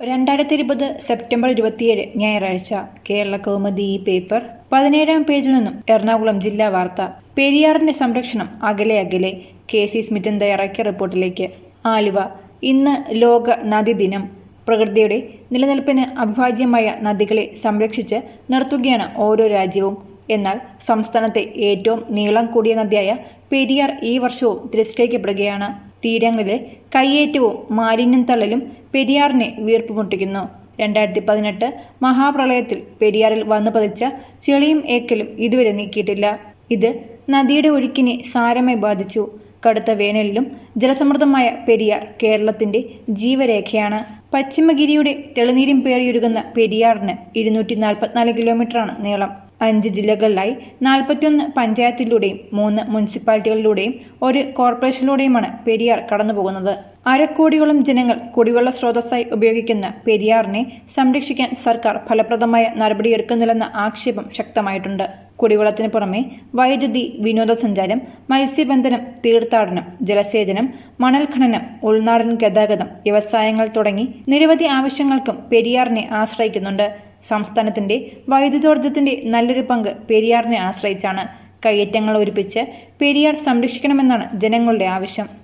രണ്ടായിരത്തി ഇരുപത് സെപ്റ്റംബർ ഇരുപത്തിയേഴ് ഞായറാഴ്ച കേരള കൗമുദി ഈ പേപ്പർ പതിനേഴാം പേജിൽ നിന്നും എറണാകുളം ജില്ലാ വാർത്ത പെരിയാറിന്റെ സംരക്ഷണം അകലെ അകലെ കെ സി സ്മിറ്റൻ തയ്യാറാക്കിയ റിപ്പോർട്ടിലേക്ക് ആലുവ ഇന്ന് ലോക നദി ദിനം പ്രകൃതിയുടെ നിലനിൽപ്പിന് അവിഭാജ്യമായ നദികളെ സംരക്ഷിച്ച് നിർത്തുകയാണ് ഓരോ രാജ്യവും എന്നാൽ സംസ്ഥാനത്തെ ഏറ്റവും നീളം കൂടിയ നദിയായ പെരിയാർ ഈ വർഷവും തിരസ്കരിക്കപ്പെടുകയാണ് തീരങ്ങളിലെ കയ്യേറ്റവും മാലിന്യം തള്ളലും പെരിയാറിനെ വീർപ്പുമുട്ടിക്കുന്നു രണ്ടായിരത്തി പതിനെട്ട് മഹാപ്രളയത്തിൽ പെരിയാറിൽ വന്നു പതിച്ച ചെളിയും ഏക്കലും ഇതുവരെ നീക്കിയിട്ടില്ല ഇത് നദിയുടെ ഒഴുക്കിനെ സാരമായി ബാധിച്ചു കടുത്ത വേനലിലും ജലസമൃദ്ധമായ പെരിയാർ കേരളത്തിന്റെ ജീവരേഖയാണ് പശ്ചിമഗിരിയുടെ തെളിനീരും പേറിയൊരുകുന്ന പെരിയാറിന് ഇരുന്നൂറ്റി നാൽപ്പത്തിനാല് കിലോമീറ്ററാണ് നീളം അഞ്ച് ജില്ലകളിലായി നാൽപ്പത്തിയൊന്ന് പഞ്ചായത്തിലൂടെയും മൂന്ന് മുനിസിപ്പാലിറ്റികളിലൂടെയും ഒരു കോർപ്പറേഷനിലൂടെയുമാണ് പെരിയാർ കടന്നുപോകുന്നത് അരക്കോടിയോളം ജനങ്ങൾ കുടിവെള്ള സ്രോതസ്സായി ഉപയോഗിക്കുന്ന പെരിയാറിനെ സംരക്ഷിക്കാൻ സർക്കാർ ഫലപ്രദമായ നടപടിയെടുക്കുന്നില്ലെന്ന ആക്ഷേപം ശക്തമായിട്ടുണ്ട് കുടിവെള്ളത്തിന് പുറമെ വൈദ്യുതി വിനോദസഞ്ചാരം മത്സ്യബന്ധനം തീർത്ഥാടനം ജലസേചനം മണൽ ഖനനം ഉൾനാടൻ ഗതാഗതം വ്യവസായങ്ങൾ തുടങ്ങി നിരവധി ആവശ്യങ്ങൾക്കും പെരിയാറിനെ ആശ്രയിക്കുന്നുണ്ട് സംസ്ഥാനത്തിന്റെ വൈദ്യുതോർജ്ജത്തിന്റെ നല്ലൊരു പങ്ക് പെരിയാറിനെ ആശ്രയിച്ചാണ് കയ്യേറ്റങ്ങൾ ഒരുപ്പിച്ച് പെരിയാർ സംരക്ഷിക്കണമെന്നാണ് ജനങ്ങളുടെ ആവശ്യം